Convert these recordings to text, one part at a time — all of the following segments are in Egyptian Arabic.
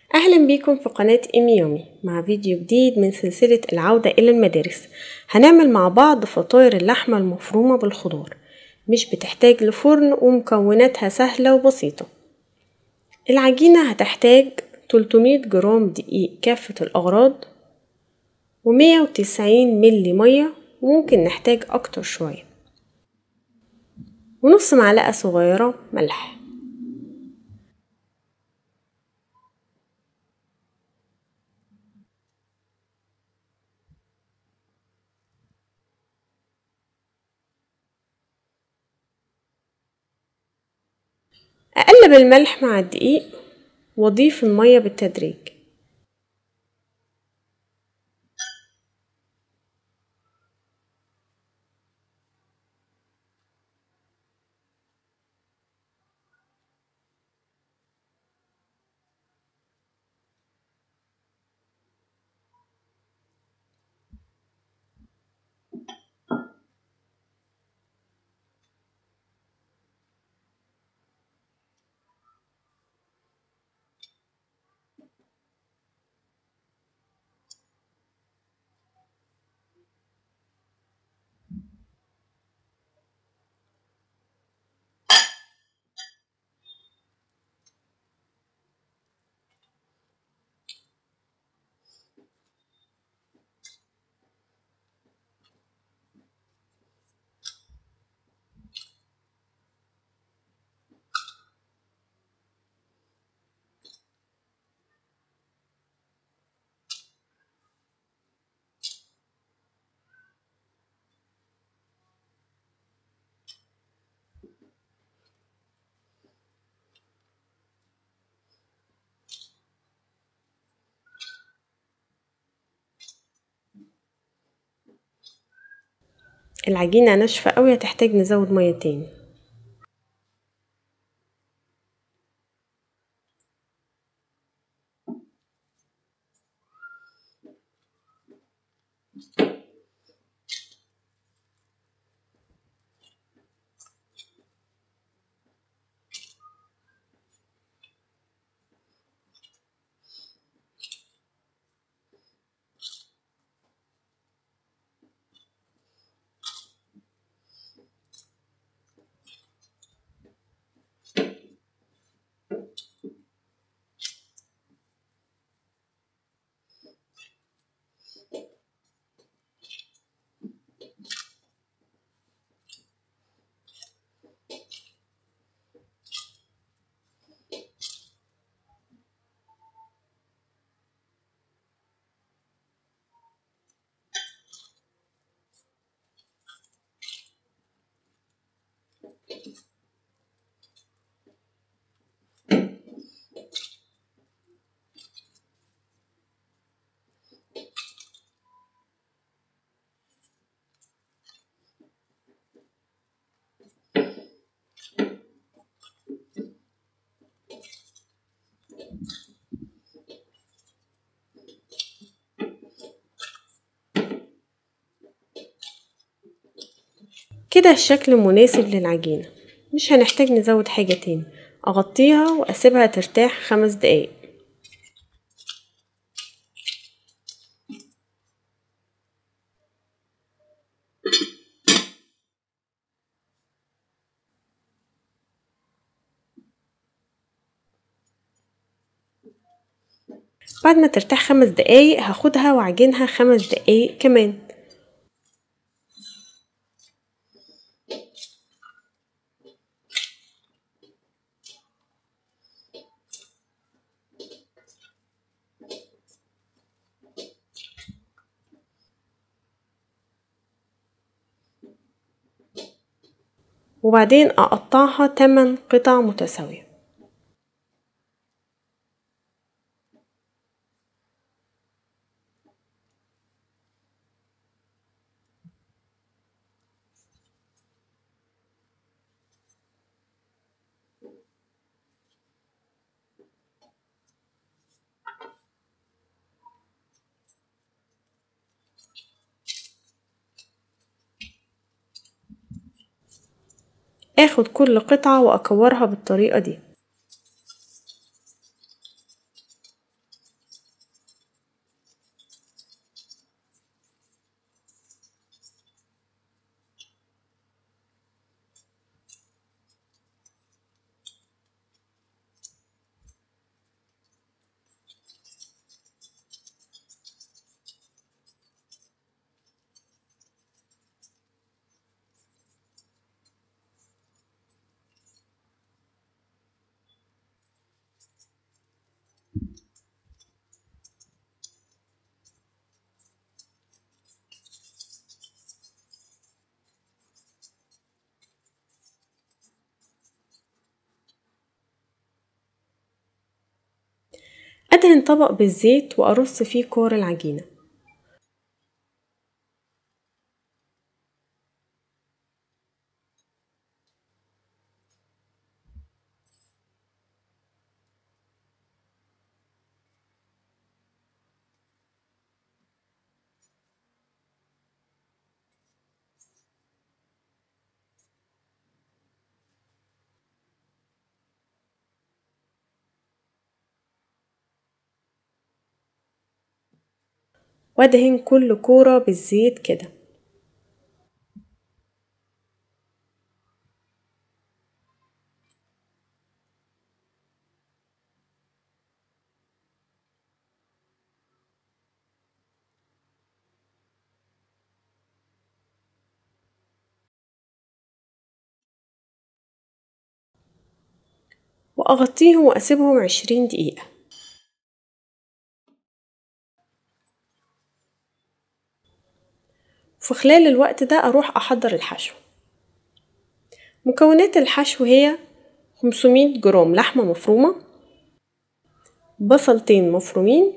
أهلا بيكم في قناة إيمي يومي مع فيديو جديد من سلسلة العودة إلى المدارس هنعمل مع بعض فطاير اللحمة المفرومة بالخضار مش بتحتاج لفرن ومكوناتها سهلة وبسيطة العجينة هتحتاج 300 جرام دقيق كافة الأغراض ومية وتسعين ملي مية وممكن نحتاج أكتر شوية ونص معلقة صغيرة ملح أقلب الملح مع الدقيق وأضيف المية بالتدريج العجينة ناشفة قوي هتحتاج نزود مية تاني كده الشكل مناسب للعجينة مش هنحتاج نزود حاجة تاني أغطيها وأسيبها ترتاح خمس دقايق بعد ما ترتاح خمس دقايق هاخدها وأعجنها خمس دقايق كمان وبعدين أقطعها تمن قطع متساوية اخد كل قطعة واكورها بالطريقة دي أدهن طبق بالزيت وأرص فيه كور العجينة وادهن كل كورة بالزيت كده وأغطيهم وأسيبهم عشرين دقيقة في خلال الوقت ده أروح أحضر الحشو مكونات الحشو هي خمسمية جرام لحمة مفرومة بصلتين مفرومين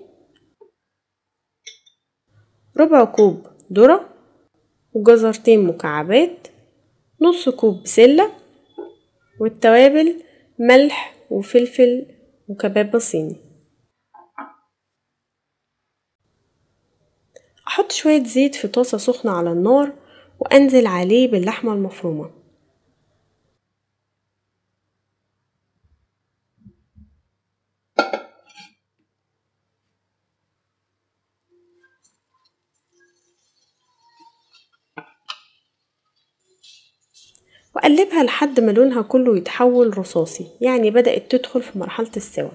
ربع كوب ذرة وجزرتين مكعبات نص كوب بسلة والتوابل ملح وفلفل وكباب صيني أحط شوية زيت في طاسة سخنة على النار وأنزل عليه باللحمة المفرومة وأقلبها لحد ما لونها كله يتحول رصاصي يعني بدأت تدخل في مرحلة السوا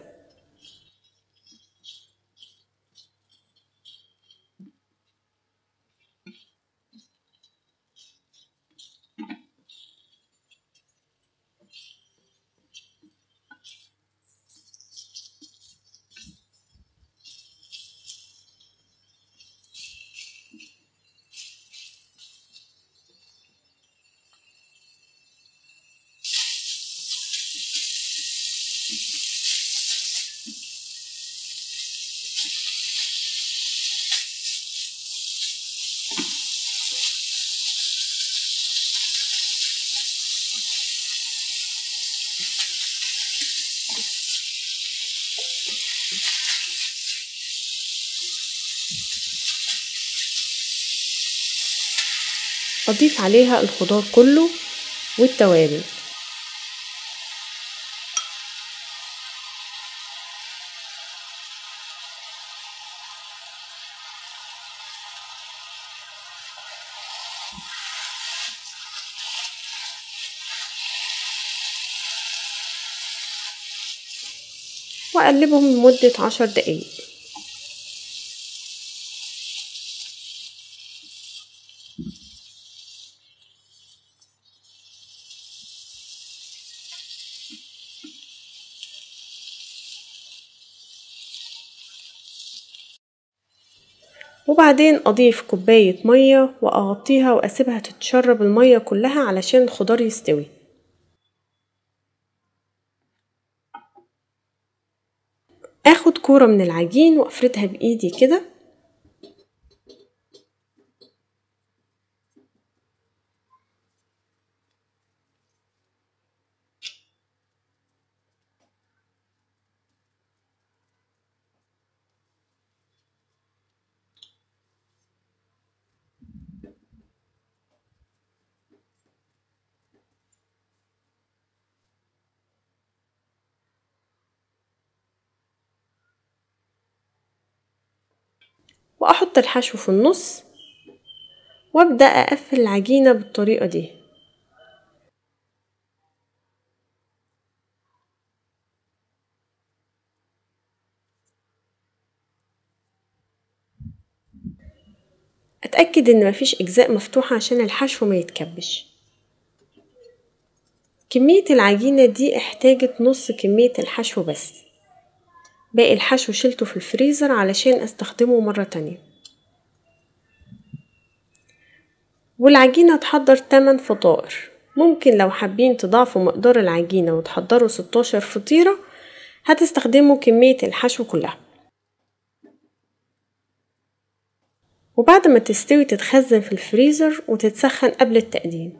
أضيف عليها الخضار كله والتوابل وأقلبهم لمدة عشر دقايق وبعدين أضيف كوباية مية وأغطيها وأسيبها تتشرب المية كلها علشان الخضار يستوي اخد كورة من العجين وافردها بايدي كده واحط الحشو في النص وابدا اقفل العجينه بالطريقه دي اتاكد ان مفيش اجزاء مفتوحه عشان الحشو ما يتكبش كميه العجينه دي احتاجت نص كميه الحشو بس باقي الحشو شلته في الفريزر علشان استخدمه مرة تانية والعجينة تحضر 8 فطائر ممكن لو حابين تضاعفوا مقدار العجينة وتحضروا 16 فطيرة هتستخدموا كمية الحشو كلها وبعد ما تستوي تتخزن في الفريزر وتتسخن قبل التقديم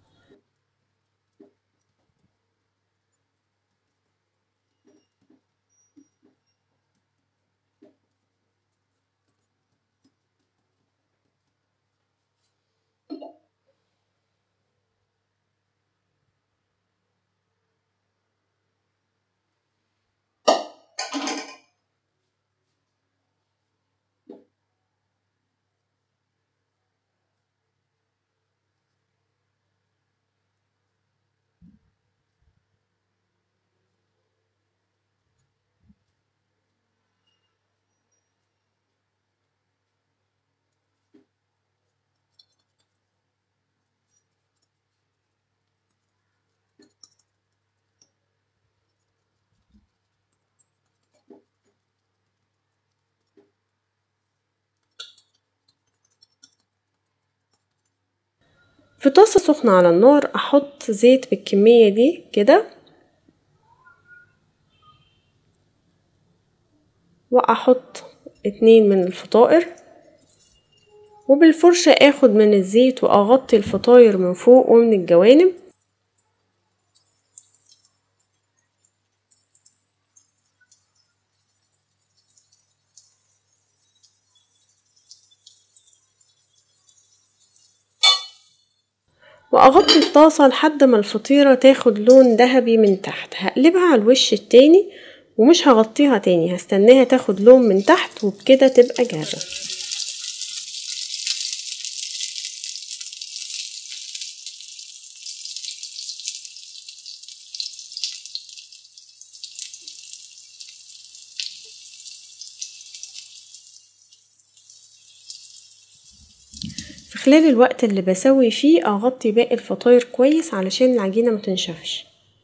في طاسة سخنة على النار احط زيت بالكمية دي كده واحط اتنين من الفطائر وبالفرشة اخد من الزيت واغطي الفطاير من فوق ومن الجوانب واغطي الطاسة لحد ما الفطيرة تاخد لون ذهبي من تحت هقلبها على الوش التاني ومش هغطيها تاني هستناها تاخد لون من تحت وبكده تبقى جاهزة في خلال الوقت اللي بسوي فيه اغطي باقي الفطاير كويس علشان العجينة متنشفش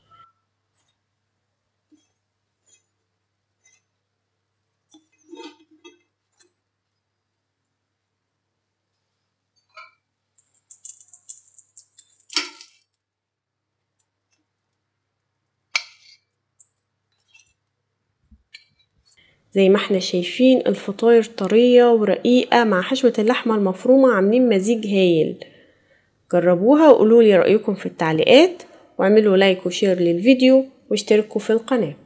زي ما احنا شايفين الفطاير طرية ورقيقة مع حشوة اللحمة المفرومة عاملين مزيج هايل جربوها وقولولي رأيكم في التعليقات واعملوا لايك وشير للفيديو واشتركوا في القناة